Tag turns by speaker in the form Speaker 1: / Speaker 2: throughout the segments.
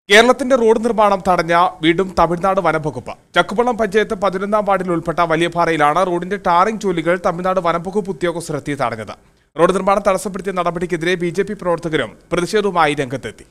Speaker 1: കേരളത്തിന്റെ റോഡ് നിർമ്മാണം തടഞ്ഞ വീണ്ടും തമിഴ്നാട് വനംവകുപ്പ് ചക്കുപള്ളം പഞ്ചായത്ത് പതിനൊന്നാം വാർഡിൽ ഉൾപ്പെട്ട വലിയപാറയിലാണ് റോഡിന്റെ ടാറിംഗ് ജോലികൾ തമിഴ്നാട് വനംവകുപ്പ് ഉദ്യോഗസ്ഥരെത്തി തടഞ്ഞത് റോഡ് നിർമ്മാണം തടസ്സപ്പെടുത്തിയ നടപടിക്കെതിരെ ബി ജെ പി പ്രവർത്തകരും പ്രതിഷേധവുമായി രംഗത്തെത്തി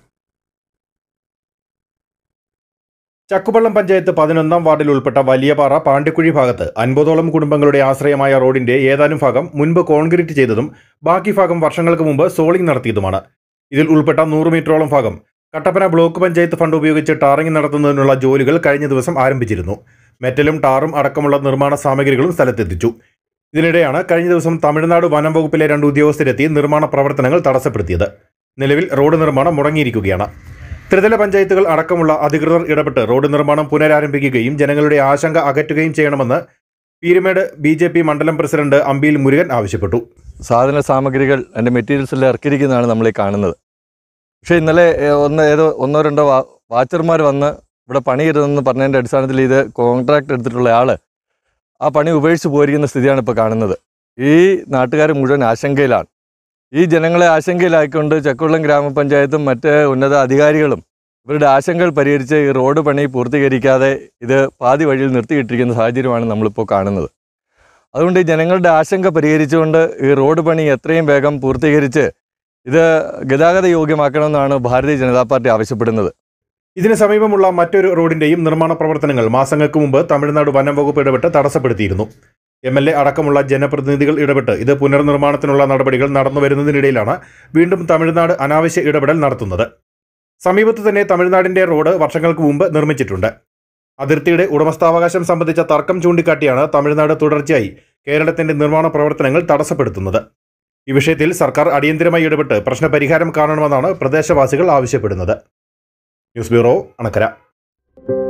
Speaker 2: ചക്കുപള്ളം പഞ്ചായത്ത് പതിനൊന്നാം വാർഡിൽ ഉൾപ്പെട്ട വലിയപാറ പാണ്ടിക്കുഴി ഭാഗത്ത് അൻപതോളം കുടുംബങ്ങളുടെ ആശ്രയമായ റോഡിന്റെ ഏതാനും ഭാഗം മുൻപ് കോൺക്രീറ്റ് ചെയ്തതും ബാക്കി ഭാഗം വർഷങ്ങൾക്ക് മുമ്പ് സോളിംഗ് നടത്തിയതുമാണ് ഇതിൽ ഉൾപ്പെട്ട നൂറ് മീറ്ററോളം ഭാഗം കട്ടപ്പന ബ്ലോക്ക് പഞ്ചായത്ത് ഫണ്ട് ഉപയോഗിച്ച് ടാറിംഗ് നടത്തുന്നതിനുള്ള ജോലികൾ കഴിഞ്ഞ ദിവസം ആരംഭിച്ചിരുന്നു മെറ്റലും ടാറും അടക്കമുള്ള നിർമ്മാണ സാമഗ്രികളും സ്ഥലത്തെത്തിച്ചു ഇതിനിടെയാണ് കഴിഞ്ഞ ദിവസം തമിഴ്നാട് വനം വകുപ്പിലെ രണ്ട് ഉദ്യോഗസ്ഥരെത്തി നിർമ്മാണ പ്രവർത്തനങ്ങൾ തടസ്സപ്പെടുത്തിയത് നിലവിൽ റോഡ് നിർമ്മാണം മുടങ്ങിയിരിക്കുകയാണ് ത്രിതല പഞ്ചായത്തുകൾ അടക്കമുള്ള അധികൃതർ ഇടപെട്ട് റോഡ് നിർമ്മാണം പുനരാരംഭിക്കുകയും ജനങ്ങളുടെ ആശങ്ക അകറ്റുകയും ചെയ്യണമെന്ന് പീരുമേട് ബി ജെ പി മണ്ഡലം പ്രസിഡന്റ് അമ്പിയിൽ മുരുകൻ ആവശ്യപ്പെട്ടു
Speaker 3: സാധന സാമഗ്രികൾ എൻ്റെ മെറ്റീരിയൽസ് എല്ലാം ഇറക്കിയിരിക്കുന്നതാണ് നമ്മൾ ഈ കാണുന്നത് പക്ഷേ ഇന്നലെ ഏഹ്, ഒന്ന് ഏതോ ഒന്നോ രണ്ടോ വാ വാച്ചർമാർ വന്ന് ഇവിടെ പണിയരുതെന്ന് പറഞ്ഞതിൻ്റെ അടിസ്ഥാനത്തിൽ ഇത് കോൺട്രാക്ട് എടുത്തിട്ടുള്ള ആൾ ആ പണി ഉപേക്ഷിച്ച് പോയിരിക്കുന്ന സ്ഥിതിയാണ് ഇപ്പോൾ കാണുന്നത് ഈ നാട്ടുകാർ മുഴുവൻ ആശങ്കയിലാണ് ഈ ജനങ്ങളെ ആശങ്കയിലാക്കിക്കൊണ്ട് ചക്കുളം ഗ്രാമപഞ്ചായത്തും മറ്റ് ഉന്നത അധികാരികളും ഇവരുടെ ആശങ്കകൾ പരിഹരിച്ച് ഈ റോഡ് പണി പൂർത്തീകരിക്കാതെ ഇത് പാതി വഴിയിൽ നിർത്തിയിട്ടിരിക്കുന്ന സാഹചര്യമാണ് നമ്മളിപ്പോൾ കാണുന്നത് അതുകൊണ്ട് ഈ ജനങ്ങളുടെ ആശങ്ക പരിഹരിച്ചുകൊണ്ട് ഈ റോഡ് പണി എത്രയും വേഗം പൂർത്തീകരിച്ച് ഇത് ഗതാഗത യോഗ്യമാക്കണമെന്നാണ് ഭാരതീയ ജനതാ പാർട്ടി ആവശ്യപ്പെടുന്നത്
Speaker 2: ഇതിന് സമീപമുള്ള മറ്റൊരു റോഡിന്റെയും നിർമ്മാണ പ്രവർത്തനങ്ങൾ മാസങ്ങൾക്ക് മുമ്പ് തമിഴ്നാട് വനം വകുപ്പ് ഇടപെട്ട് തടസ്സപ്പെടുത്തിയിരുന്നു എം എൽ എ അടക്കമുള്ള ജനപ്രതിനിധികൾ ഇടപെട്ട് ഇത് പുനർനിർമ്മാണത്തിനുള്ള നടപടികൾ നടന്നു വരുന്നതിനിടയിലാണ് വീണ്ടും തമിഴ്നാട് അനാവശ്യ ഇടപെടൽ നടത്തുന്നത് സമീപത്ത് തന്നെ തമിഴ്നാടിന്റെ റോഡ് വർഷങ്ങൾക്ക് മുമ്പ് നിർമ്മിച്ചിട്ടുണ്ട് അതിർത്തിയുടെ ഉടമസ്ഥാവകാശം സംബന്ധിച്ച തർക്കം ചൂണ്ടിക്കാട്ടിയാണ് തമിഴ്നാട് തുടർച്ചയായി കേരളത്തിന്റെ നിർമ്മാണ പ്രവർത്തനങ്ങൾ തടസ്സപ്പെടുത്തുന്നത് ഈ വിഷയത്തിൽ സർക്കാർ അടിയന്തരമായി ഇടപെട്ട് പ്രശ്നപരിഹാരം കാണണമെന്നാണ് പ്രദേശവാസികൾ ആവശ്യപ്പെടുന്നത് ന്യൂസ് ബ്യൂറോ അണക്കര